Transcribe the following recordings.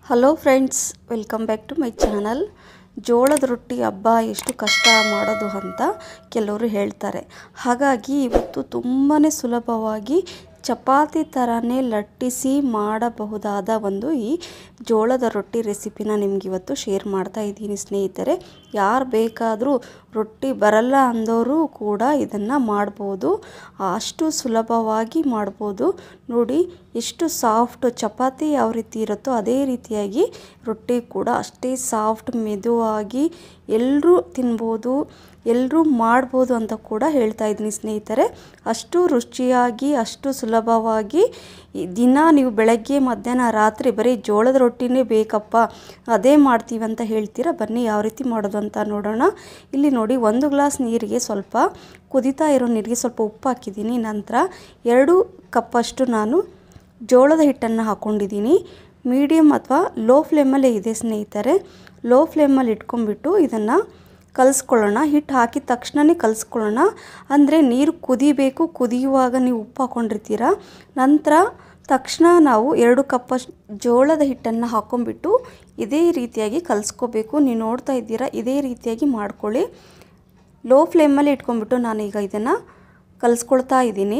hello friends welcome back to my channel ಜೋಳದ ರೊಟ್ಟಿ ಹಬ್ಬ ಎಷ್ಟು ಕಷ್ಟ ಮಾಡೋದು ಅಂತ ಕೆಲವರು ಹೇಳ್ತಾರೆ ಹಾಗಾಗಿ ಇವತ್ತು ತುಂಬಾ ಸುಲಭವಾಗಿ ಚಪಾತಿ ಥರನೇ ಲಟ್ಟಿಸಿ ಮಾಡಬಹುದಾದ ಒಂದು ಈ ಜೋಳದ ರೊಟ್ಟಿ ರೆಸಿಪಿನ ನಿಮ್ಗೆ ಇವತ್ತು ಶೇರ್ ಮಾಡ್ತಾ ಇದ್ದೀನಿ ಸ್ನೇಹಿತರೆ ಯಾರು ಬೇಕಾದರೂ ರೊಟ್ಟಿ ಬರಲ್ಲ ಅಂದವರು ಕೂಡ ಇದನ್ನು ಮಾಡ್ಬೋದು ಅಷ್ಟು ಸುಲಭವಾಗಿ ಮಾಡ್ಬೋದು ನೋಡಿ ಎಷ್ಟು ಸಾಫ್ಟ್ ಚಪಾತಿ ಯಾವ ರೀತಿ ಇರುತ್ತೋ ಅದೇ ರೀತಿಯಾಗಿ ರೊಟ್ಟಿ ಕೂಡ ಅಷ್ಟೇ ಸಾಫ್ಟ್ ಮೆದುವಾಗಿ ಎಲ್ಲರೂ ತಿನ್ಬೋದು ಎಲ್ಲರೂ ಮಾಡ್ಬೋದು ಅಂತ ಕೂಡ ಹೇಳ್ತಾ ಇದ್ದೀನಿ ಸ್ನೇಹಿತರೆ ಅಷ್ಟು ರುಚಿಯಾಗಿ ಅಷ್ಟು ಸುಲಭವಾಗಿ ಈ ದಿನ ನೀವು ಬೆಳಗ್ಗೆ ಮಧ್ಯಾಹ್ನ ರಾತ್ರಿ ಬರೀ ಜೋಳದ ರೊಟ್ಟಿನೇ ಬೇಕಪ್ಪ ಅದೇ ಮಾಡ್ತೀವಿ ಅಂತ ಹೇಳ್ತೀರಾ ಬನ್ನಿ ಯಾವ ರೀತಿ ಮಾಡೋದು ಅಂತ ನೋಡೋಣ ಇಲ್ಲಿ ನೋಡಿ ಒಂದು ಗ್ಲಾಸ್ ನೀರಿಗೆ ಸ್ವಲ್ಪ ಕುದಿತಾ ಇರೋ ನೀರಿಗೆ ಸ್ವಲ್ಪ ಉಪ್ಪು ಹಾಕಿದ್ದೀನಿ ನಂತರ ಎರಡು ಕಪ್ಪಷ್ಟು ನಾನು ಜೋಳದ ಹಿಟ್ಟನ್ನು ಹಾಕ್ಕೊಂಡಿದ್ದೀನಿ ಮೀಡಿಯಮ್ ಅಥವಾ ಲೋ ಫ್ಲೇಮಲ್ಲೇ ಇದೆ ಸ್ನೇಹಿತರೆ ಲೋ ಫ್ಲೇಮಲ್ಲಿ ಇಟ್ಕೊಂಡ್ಬಿಟ್ಟು ಇದನ್ನು ಕಲಿಸ್ಕೊಳ್ಳೋಣ ಹಿಟ್ಟು ಹಾಕಿದ ತಕ್ಷಣವೇ ಕಲಿಸ್ಕೊಳ್ಳೋಣ ಅಂದರೆ ನೀರು ಕುದಿಬೇಕು ಕುದಿಯುವಾಗ ನೀವು ಉಪ್ಪು ಹಾಕ್ಕೊಂಡಿರ್ತೀರ ನಂತರ ತಕ್ಷಣ ನಾವು ಎರಡು ಕಪ್ಪಷ್ಟು ಜೋಳದ ಹಿಟ್ಟನ್ನು ಹಾಕ್ಕೊಂಬಿಟ್ಟು ಇದೇ ರೀತಿಯಾಗಿ ಕಲಿಸ್ಕೋಬೇಕು ನೀವು ನೋಡ್ತಾ ಇದ್ದೀರಾ ಇದೇ ರೀತಿಯಾಗಿ ಮಾಡ್ಕೊಳ್ಳಿ ಲೋ ಫ್ಲೇಮಲ್ಲಿ ಇಟ್ಕೊಂಡ್ಬಿಟ್ಟು ನಾನೀಗ ಇದನ್ನು ಕಲಿಸ್ಕೊಳ್ತಾ ಇದ್ದೀನಿ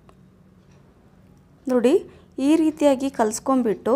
ನೋಡಿ ಈ ರೀತಿಯಾಗಿ ಕಲಿಸ್ಕೊಂಬಿಟ್ಟು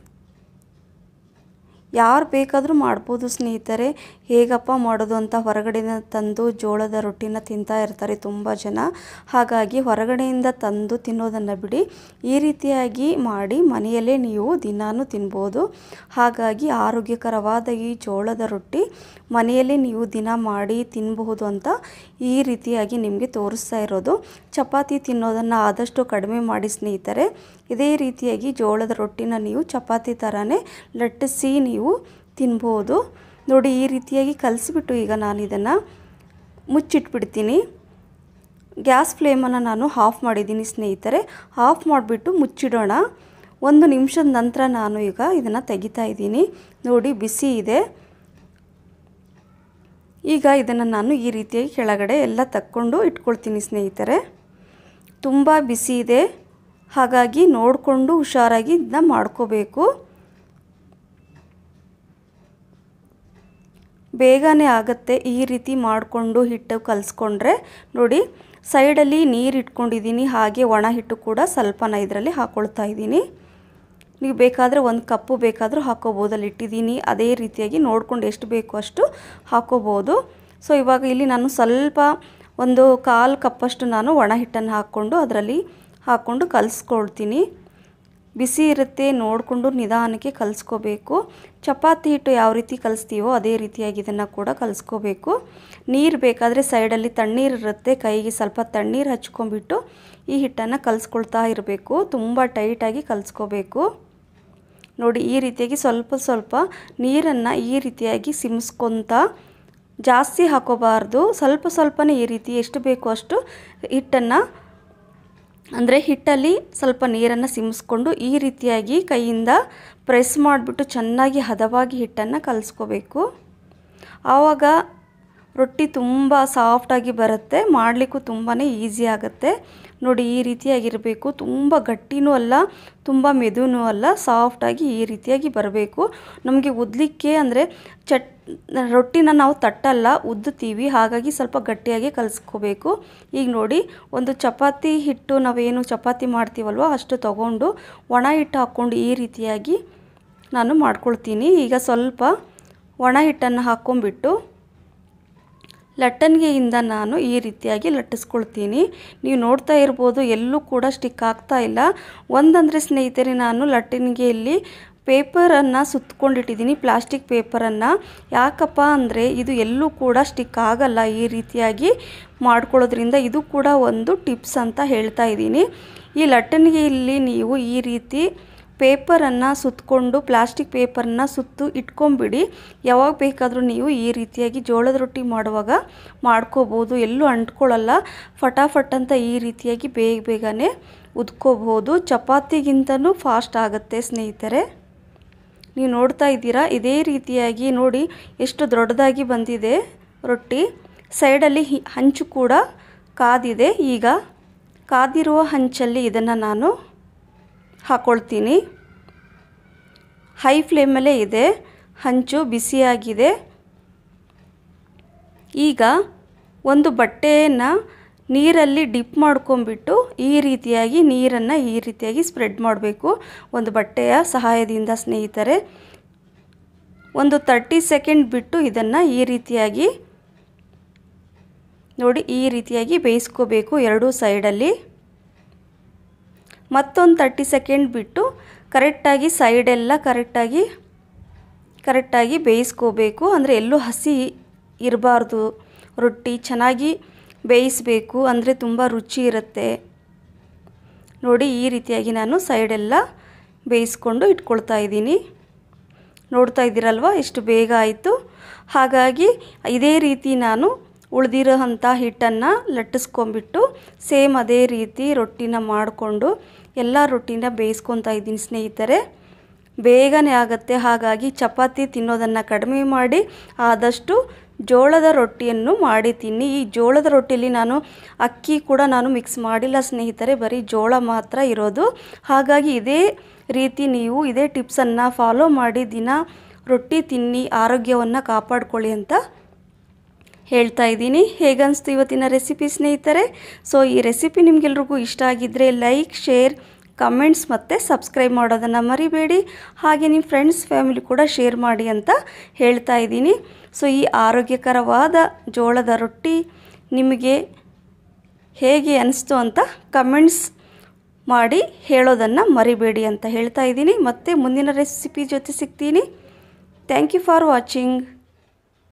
ಯಾರು ಬೇಕಾದರೂ ಮಾಡ್ಬೋದು ಸ್ನೇಹಿತರೆ ಹೇಗಪ್ಪ ಮಾಡೋದು ಅಂತ ಹೊರಗಡೆಯಿಂದ ತಂದು ಜೋಳದ ರೊಟ್ಟಿನ ತಿಂತಾ ಇರ್ತಾರೆ ತುಂಬ ಜನ ಹಾಗಾಗಿ ಹೊರಗಡೆಯಿಂದ ತಂದು ತಿನ್ನೋದನ್ನು ಬಿಡಿ ಈ ರೀತಿಯಾಗಿ ಮಾಡಿ ಮನೆಯಲ್ಲೇ ನೀವು ದಿನಾನೂ ತಿನ್ಬೋದು ಹಾಗಾಗಿ ಆರೋಗ್ಯಕರವಾದ ಈ ಜೋಳದ ರೊಟ್ಟಿ ಮನೆಯಲ್ಲೇ ನೀವು ದಿನ ಮಾಡಿ ತಿನ್ನಬಹುದು ಅಂತ ಈ ರೀತಿಯಾಗಿ ನಿಮಗೆ ತೋರಿಸ್ತಾ ಇರೋದು ಚಪಾತಿ ತಿನ್ನೋದನ್ನು ಆದಷ್ಟು ಕಡಿಮೆ ಮಾಡಿ ಸ್ನೇಹಿತರೆ ಇದೇ ರೀತಿಯಾಗಿ ಜೋಳದ ರೊಟ್ಟಿನ ನೀವು ಚಪಾತಿ ಥರನೇ ಲಟ್ಟಿಸಿ ನೀವು ತಿನ್ಬೋದು ನೋಡಿ ಈ ರೀತಿಯಾಗಿ ಕಲಿಸ್ಬಿಟ್ಟು ಈಗ ನಾನು ಇದನ್ನು ಮುಚ್ಚಿಟ್ಬಿಡ್ತೀನಿ ಗ್ಯಾಸ್ ಫ್ಲೇಮನ್ನು ನಾನು ಆಫ್ ಮಾಡಿದ್ದೀನಿ ಸ್ನೇಹಿತರೆ ಆಫ್ ಮಾಡಿಬಿಟ್ಟು ಮುಚ್ಚಿಡೋಣ ಒಂದು ನಿಮಿಷದ ನಂತರ ನಾನು ಈಗ ಇದನ್ನು ತೆಗಿತಾ ಇದ್ದೀನಿ ನೋಡಿ ಬಿಸಿ ಇದೆ ಈಗ ಇದನ್ನು ನಾನು ಈ ರೀತಿಯಾಗಿ ಕೆಳಗಡೆ ಎಲ್ಲ ತಕ್ಕೊಂಡು ಇಟ್ಕೊಳ್ತೀನಿ ಸ್ನೇಹಿತರೆ ತುಂಬ ಬಿಸಿ ಇದೆ ಹಾಗಾಗಿ ನೋಡಿಕೊಂಡು ಹುಷಾರಾಗಿ ಇದನ್ನ ಮಾಡ್ಕೋಬೇಕು ಬೇಗನೆ ಆಗುತ್ತೆ ಈ ರೀತಿ ಮಾಡಿಕೊಂಡು ಹಿಟ್ಟು ಕಲಿಸ್ಕೊಂಡ್ರೆ ನೋಡಿ ಸೈಡಲ್ಲಿ ನೀರು ಇಟ್ಕೊಂಡಿದ್ದೀನಿ ಹಾಗೆ ಒಣ ಹಿಟ್ಟು ಕೂಡ ಸ್ವಲ್ಪನ ಇದರಲ್ಲಿ ಹಾಕ್ಕೊಳ್ತಾ ಇದ್ದೀನಿ ನೀವು ಬೇಕಾದರೆ ಒಂದು ಕಪ್ಪು ಬೇಕಾದರೂ ಹಾಕ್ಕೋಬೋದು ಅಲ್ಲಿ ಇಟ್ಟಿದ್ದೀನಿ ಅದೇ ರೀತಿಯಾಗಿ ನೋಡ್ಕೊಂಡು ಎಷ್ಟು ಬೇಕು ಅಷ್ಟು ಹಾಕ್ಕೋಬೋದು ಸೊ ಇವಾಗ ಇಲ್ಲಿ ನಾನು ಸ್ವಲ್ಪ ಒಂದು ಕಾಲು ಕಪ್ಪಷ್ಟು ನಾನು ಒಣ ಹಿಟ್ಟನ್ನು ಹಾಕ್ಕೊಂಡು ಅದರಲ್ಲಿ ಹಾಕ್ಕೊಂಡು ಕಲಿಸ್ಕೊಳ್ತೀನಿ ಬಿಸಿ ಇರುತ್ತೆ ನೋಡಿಕೊಂಡು ನಿಧಾನಕ್ಕೆ ಕಲಿಸ್ಕೋಬೇಕು ಚಪಾತಿ ಹಿಟ್ಟು ಯಾವ ರೀತಿ ಕಲಿಸ್ತೀವೋ ಅದೇ ರೀತಿಯಾಗಿ ಇದನ್ನು ಕೂಡ ಕಲಿಸ್ಕೋಬೇಕು ನೀರು ಬೇಕಾದರೆ ಸೈಡಲ್ಲಿ ತಣ್ಣೀರು ಇರುತ್ತೆ ಕೈಗೆ ಸ್ವಲ್ಪ ತಣ್ಣೀರು ಹಚ್ಕೊಂಡ್ಬಿಟ್ಟು ಈ ಹಿಟ್ಟನ್ನು ಕಲಿಸ್ಕೊಳ್ತಾ ಇರಬೇಕು ತುಂಬ ಟೈಟಾಗಿ ಕಲಿಸ್ಕೋಬೇಕು ನೋಡಿ ಈ ರೀತಿಯಾಗಿ ಸ್ವಲ್ಪ ಸ್ವಲ್ಪ ನೀರನ್ನು ಈ ರೀತಿಯಾಗಿ ಸಿಮ್ಸ್ಕೊತ ಜಾಸ್ತಿ ಹಾಕೋಬಾರ್ದು ಸ್ವಲ್ಪ ಸ್ವಲ್ಪನೇ ಈ ರೀತಿ ಎಷ್ಟು ಬೇಕು ಅಷ್ಟು ಹಿಟ್ಟನ್ನು ಅಂದರೆ ಹಿಟ್ಟಲ್ಲಿ ಸ್ವಲ್ಪ ನೀರನ್ನು ಸಿಮ್ಸ್ಕೊಂಡು ಈ ರೀತಿಯಾಗಿ ಕೈಯಿಂದ ಪ್ರೆಸ್ ಮಾಡಿಬಿಟ್ಟು ಚೆನ್ನಾಗಿ ಹದವಾಗಿ ಹಿಟ್ಟನ್ನು ಕಲಿಸ್ಕೋಬೇಕು ಆವಾಗ ರೊಟ್ಟಿ ತುಂಬ ಸಾಫ್ಟಾಗಿ ಬರುತ್ತೆ ಮಾಡಲಿಕ್ಕೂ ತುಂಬಾ ಈಸಿ ಆಗುತ್ತೆ ನೋಡಿ ಈ ರೀತಿಯಾಗಿರಬೇಕು ತುಂಬ ಗಟ್ಟಿನೂ ಅಲ್ಲ ತುಂಬ ಮೆದುನೂ ಅಲ್ಲ ಸಾಫ್ಟಾಗಿ ಈ ರೀತಿಯಾಗಿ ಬರಬೇಕು ನಮಗೆ ಉದ್ದಲಿಕ್ಕೆ ಅಂದರೆ ಚಟ್ ರೊಟ್ಟಿನ ನಾವು ತಟ್ಟಲ್ಲ ಉದ್ದುತ್ತೀವಿ ಹಾಗಾಗಿ ಸ್ವಲ್ಪ ಗಟ್ಟಿಯಾಗಿ ಕಲಿಸ್ಕೋಬೇಕು ಈಗ ನೋಡಿ ಒಂದು ಚಪಾತಿ ಹಿಟ್ಟು ನಾವೇನು ಚಪಾತಿ ಮಾಡ್ತೀವಲ್ವ ಅಷ್ಟು ತಗೊಂಡು ಒಣ ಹಿಟ್ಟು ಹಾಕ್ಕೊಂಡು ಈ ರೀತಿಯಾಗಿ ನಾನು ಮಾಡ್ಕೊಳ್ತೀನಿ ಈಗ ಸ್ವಲ್ಪ ಒಣ ಹಿಟ್ಟನ್ನು ಹಾಕ್ಕೊಂಬಿಟ್ಟು ಲಟ್ಟಣಿಗೆಯಿಂದ ನಾನು ಈ ರೀತಿಯಾಗಿ ಲಟ್ಟಿಸ್ಕೊಳ್ತೀನಿ ನೀವು ನೋಡ್ತಾ ಇರ್ಬೋದು ಎಲ್ಲೂ ಕೂಡ ಸ್ಟಿಕ್ ಆಗ್ತಾ ಇಲ್ಲ ಒಂದಂದರೆ ಸ್ನೇಹಿತರೆ ನಾನು ಲಟ್ಟಣಿಗೆಯಲ್ಲಿ ಪೇಪರನ್ನು ಸುತ್ತಕೊಂಡಿಟ್ಟಿದ್ದೀನಿ ಪ್ಲಾಸ್ಟಿಕ್ ಪೇಪರನ್ನು ಯಾಕಪ್ಪ ಅಂದರೆ ಇದು ಎಲ್ಲೂ ಕೂಡ ಸ್ಟಿಕ್ ಆಗಲ್ಲ ಈ ರೀತಿಯಾಗಿ ಮಾಡ್ಕೊಳ್ಳೋದ್ರಿಂದ ಇದು ಕೂಡ ಒಂದು ಟಿಪ್ಸ್ ಅಂತ ಹೇಳ್ತಾ ಇದ್ದೀನಿ ಈ ಲಟ್ಟಣಿಗೆಯಲ್ಲಿ ನೀವು ಈ ರೀತಿ ಪೇಪರನ್ನು ಸುತ್ತಕೊಂಡು ಪ್ಲಾಸ್ಟಿಕ್ ಪೇಪರನ್ನ ಸುತ್ತು ಇಟ್ಕೊಂಬಿಡಿ ಯಾವಾಗ ಬೇಕಾದರೂ ನೀವು ಈ ರೀತಿಯಾಗಿ ಜೋಳದ ರೊಟ್ಟಿ ಮಾಡುವಾಗ ಮಾಡ್ಕೋಬೋದು ಎಲ್ಲೂ ಅಂಟ್ಕೊಳ್ಳಲ್ಲ ಫಟಾಫಟ್ ಅಂತ ಈ ರೀತಿಯಾಗಿ ಬೇಗ ಬೇಗನೆ ಉದ್ಕೋಬೋದು ಚಪಾತಿಗಿಂತನೂ ಫಾಸ್ಟ್ ಆಗುತ್ತೆ ಸ್ನೇಹಿತರೆ ನೀವು ನೋಡ್ತಾ ಇದ್ದೀರಾ ಇದೇ ರೀತಿಯಾಗಿ ನೋಡಿ ಎಷ್ಟು ದೊಡ್ಡದಾಗಿ ಬಂದಿದೆ ರೊಟ್ಟಿ ಸೈಡಲ್ಲಿ ಹಂಚು ಕೂಡ ಕಾದಿದೆ ಈಗ ಕಾದಿರುವ ಹಂಚಲ್ಲಿ ಇದನ್ನು ನಾನು ಹಾಕ್ಕೊಳ್ತೀನಿ ಹೈ ಫ್ಲೇಮಲ್ಲೇ ಇದೆ ಹಂಚು ಬಿಸಿಯಾಗಿದೆ ಈಗ ಒಂದು ಬಟ್ಟೆಯನ್ನು ನೀರಲ್ಲಿ ಡಿಪ್ ಮಾಡ್ಕೊಂಬಿಟ್ಟು ಈ ರೀತಿಯಾಗಿ ನೀರನ್ನು ಈ ರೀತಿಯಾಗಿ ಸ್ಪ್ರೆಡ್ ಮಾಡಬೇಕು ಒಂದು ಬಟ್ಟೆಯ ಸಹಾಯದಿಂದ ಸ್ನೇಹಿತರೆ ಒಂದು ತರ್ಟಿ ಸೆಕೆಂಡ್ ಬಿಟ್ಟು ಇದನ್ನು ಈ ರೀತಿಯಾಗಿ ನೋಡಿ ಈ ರೀತಿಯಾಗಿ ಬೇಯಿಸ್ಕೋಬೇಕು ಎರಡೂ ಸೈಡಲ್ಲಿ ಮತ್ತೊಂದು ತರ್ಟಿ ಸೆಕೆಂಡ್ ಬಿಟ್ಟು ಕರೆಕ್ಟಾಗಿ ಸೈಡೆಲ್ಲ ಕರೆಕ್ಟಾಗಿ ಕರೆಕ್ಟಾಗಿ ಬೇಯಿಸ್ಕೋಬೇಕು ಅಂದರೆ ಎಲ್ಲೂ ಹಸಿ ಇರಬಾರ್ದು ರೊಟ್ಟಿ ಚೆನ್ನಾಗಿ ಬೇಯಿಸಬೇಕು ಅಂದರೆ ತುಂಬ ರುಚಿ ಇರುತ್ತೆ ನೋಡಿ ಈ ರೀತಿಯಾಗಿ ನಾನು ಸೈಡೆಲ್ಲ ಬೇಯಿಸ್ಕೊಂಡು ಇಟ್ಕೊಳ್ತಾ ಇದ್ದೀನಿ ನೋಡ್ತಾ ಇದ್ದೀರಲ್ವ ಎಷ್ಟು ಬೇಗ ಆಯಿತು ಹಾಗಾಗಿ ಇದೇ ರೀತಿ ನಾನು ಉಳಿದಿರೋ ಅಂಥ ಹಿಟ್ಟನ್ನು ಲಟ್ಟಿಸ್ಕೊಂಬಿಟ್ಟು ಸೇಮ್ ಅದೇ ರೀತಿ ರೊಟ್ಟಿನ ಮಾಡಿಕೊಂಡು ಎಲ್ಲ ರೊಟ್ಟಿನ ಬೇಯಿಸ್ಕೊತಾ ಇದ್ದೀನಿ ಸ್ನೇಹಿತರೆ ಬೇಗನೆ ಆಗುತ್ತೆ ಹಾಗಾಗಿ ಚಪಾತಿ ತಿನ್ನೋದನ್ನು ಕಡಿಮೆ ಮಾಡಿ ಆದಷ್ಟು ಜೋಳದ ರೊಟ್ಟಿಯನ್ನು ಮಾಡಿ ತಿನ್ನಿ ಈ ಜೋಳದ ರೊಟ್ಟಿಲಿ ನಾನು ಅಕ್ಕಿ ಕೂಡ ನಾನು ಮಿಕ್ಸ್ ಮಾಡಿಲ್ಲ ಸ್ನೇಹಿತರೆ ಬರೀ ಜೋಳ ಮಾತ್ರ ಇರೋದು ಹಾಗಾಗಿ ಇದೇ ರೀತಿ ನೀವು ಇದೇ ಟಿಪ್ಸನ್ನು ಫಾಲೋ ಮಾಡಿ ದಿನ ರೊಟ್ಟಿ ತಿನ್ನಿ ಆರೋಗ್ಯವನ್ನು ಕಾಪಾಡ್ಕೊಳ್ಳಿ ಅಂತ ಹೇಳ್ತಾ ಇದ್ದೀನಿ ಹೇಗನ್ನಿಸ್ತು ಇವತ್ತಿನ ರೆಸಿಪಿ ಸ್ನೇಹಿತರೆ ಸೊ ಈ ರೆಸಿಪಿ ನಿಮಗೆಲ್ರಿಗೂ ಇಷ್ಟ ಆಗಿದ್ದರೆ ಲೈಕ್ ಶೇರ್ ಕಮೆಂಟ್ಸ್ ಮತ್ತು ಸಬ್ಸ್ಕ್ರೈಬ್ ಮಾಡೋದನ್ನು ಮರಿಬೇಡಿ ಹಾಗೆ ನಿಮ್ಮ ಫ್ರೆಂಡ್ಸ್ ಫ್ಯಾಮಿಲಿ ಕೂಡ ಶೇರ್ ಮಾಡಿ ಅಂತ ಹೇಳ್ತಾ ಇದ್ದೀನಿ ಸೊ ಈ ಆರೋಗ್ಯಕರವಾದ ಜೋಳದ ರೊಟ್ಟಿ ನಿಮಗೆ ಹೇಗೆ ಅನಿಸ್ತು ಅಂತ ಕಮೆಂಟ್ಸ್ ಮಾಡಿ ಹೇಳೋದನ್ನು ಮರಿಬೇಡಿ ಅಂತ ಹೇಳ್ತಾ ಇದ್ದೀನಿ ಮತ್ತೆ ಮುಂದಿನ ರೆಸಿಪಿ ಜೊತೆ ಸಿಗ್ತೀನಿ ಥ್ಯಾಂಕ್ ಯು ಫಾರ್ ವಾಚಿಂಗ್